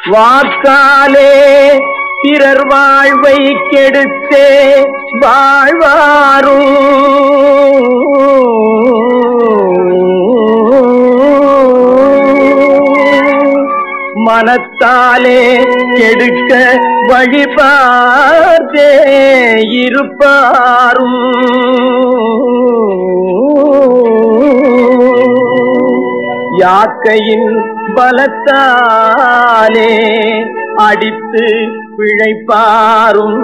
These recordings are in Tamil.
வாக்காலே பிறர் வாழ்வை கெடுத்தே வாழ்வாரும் மனத்தாலே கெடுக்க வழிபார்த்தே இருப்பாரும் யாக்கையின் பலத்தாலே அடித்து பிழைப்பாரும்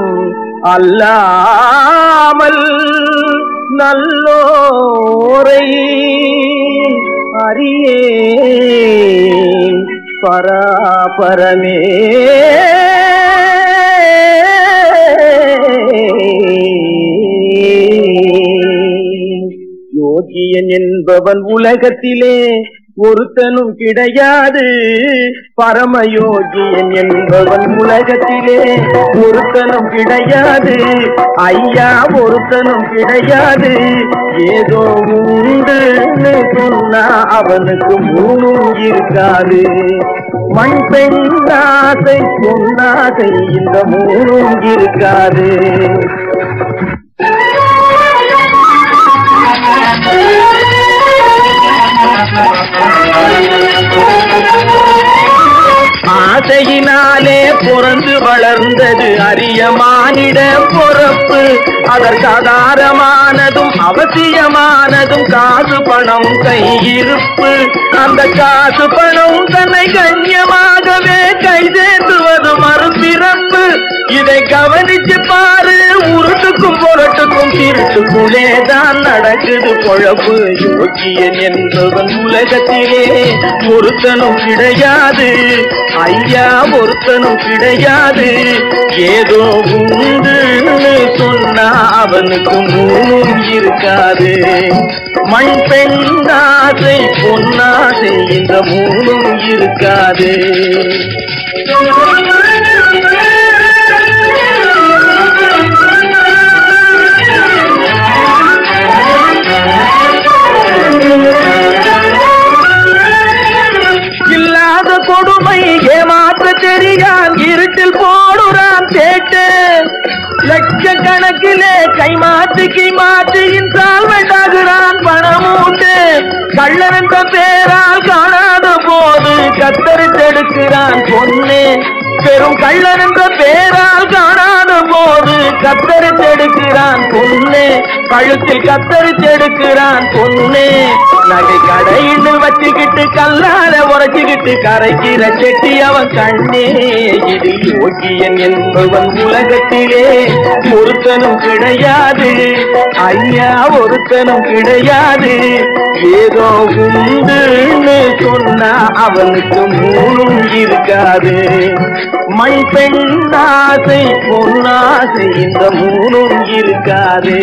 அல்லாமல் நல்லோரை அறியே பராபரமே யோகியன் என்பவன் உலகத்திலே ஒருத்தனும் கிடையாது பரமயோகியன் என்பவன் உலகத்திலே ஒருத்தனும் கிடையாது ஐயா ஒருத்தனும் கிடையாது ஏதோ உண்டுன்னு சொன்னா அவனுக்கு மூணும் இருக்காது மண் பெண்ணாசை பொன்னாசை இந்த மூணும் இருக்காது ஆசையினாலே பிறந்து வளர்ந்தது அரிய மானிட பொறப்பு அதற்கு ஆதாரமானதும் அவசியமானதும் காசு பணம் கையிருப்பு அந்த காசு பணம் தன்னை கண்ணியமாகவே கை சேர்த்துவது மறுபிறப்பு இதை கவனிச்சு பாரு உருட்டுக்கும் பொருட்டுக்கும் திருட்டுக்குள்ளே தான் நடக்குது பொழப்பு யோகியன் என்பவன் உலகத்திலே ஒருத்தனும் கிடையாது ஐயா ஒருத்தனும் கிடையாது ஏதோ உண்டுன்னு சொன்னா அவனுக்கு மூணும் இருக்காது மண் பெண்ணாசை பொன்னாசை இந்த மூணும் இருக்காது இல்லாத கொடுமை ஏமாற்ற தெரியான் இருட்டில் போடுறான் சேட்டு லட்சக்கணக்கிலே கைமாத்து கைமாத்து இன்சால்மெண்ட் ஆகுறான் பணம் உண்டு கள்ளனந்த பேரால் காணாத போது கத்தரித்தெடுக்கிறான் பொண்ணு பெரும் கள்ளன் என்ற பேரால் காணாத போது கத்தரித்தெடுக்கிறான் பொண்ணு கழுத்தில் கத்தரித்தெடுக்கிறான் பொண்ணு நகை கடைன்னு வச்சுக்கிட்டு கல்லால உரைச்சுக்கிட்டு கரைக்கிற செட்டி அவன் கண்ணே இது யோகியன் என்பவன் உலகத்திலே ஒருத்தனும் கிடையாது ஐயா ஒருத்தனும் கிடையாது ஏதோ உண்டுன்னு சொன்னா அவனுக்கு மூணும் இருக்காது மண் பெண்ணாசை பொன்னாசை இந்த மூணும் இருக்காது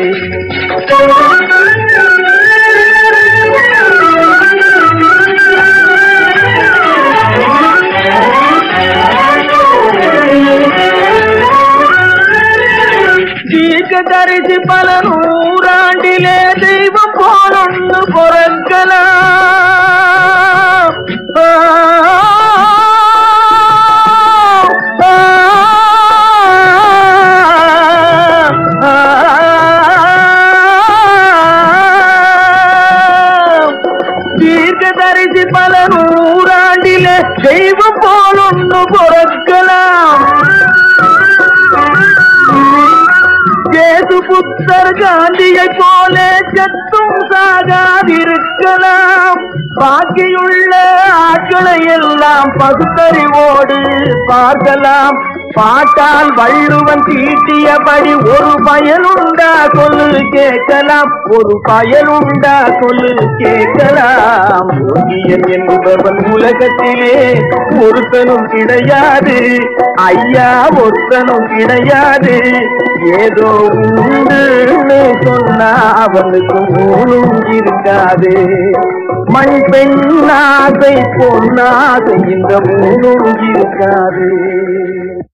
தீர்க்க தரிசி பல நூறாண்டிலே தெய்வம் போலொன்னு பொறக்கலாம் ஆ, ஆ, ஆ, தீர்க்க தரிசி பல நூறாண்டிலே தெய்வம் போலொன்னு பொறக்கலாம் ஜேசு புத்தர் காந்தியை போல சத்தும் சாகாதிருக்கலாம் பாக்கியுள்ள ஆட்களை எல்லாம் பகுத்தறிவோடு பார்க்கலாம் பாட்டால் வள்ளுவன் தீட்டியபடி ஒரு பயனுண்டா சொல்லு கேட்கலாம் ஒரு பயனுண்டா சொல்லு கேட்கலாம் யோகியன் என்பவன் உலகத்திலே ஒருத்தனும் கிடையாது ஐயா ஒருத்தனும் கிடையாது ஏதோ உண்டுன்னு சொன்னா அவனுக்கு மூணும் இருக்காது மண் பெண்ணாசை பொன்னாசை இந்த மூணும் இருக்காது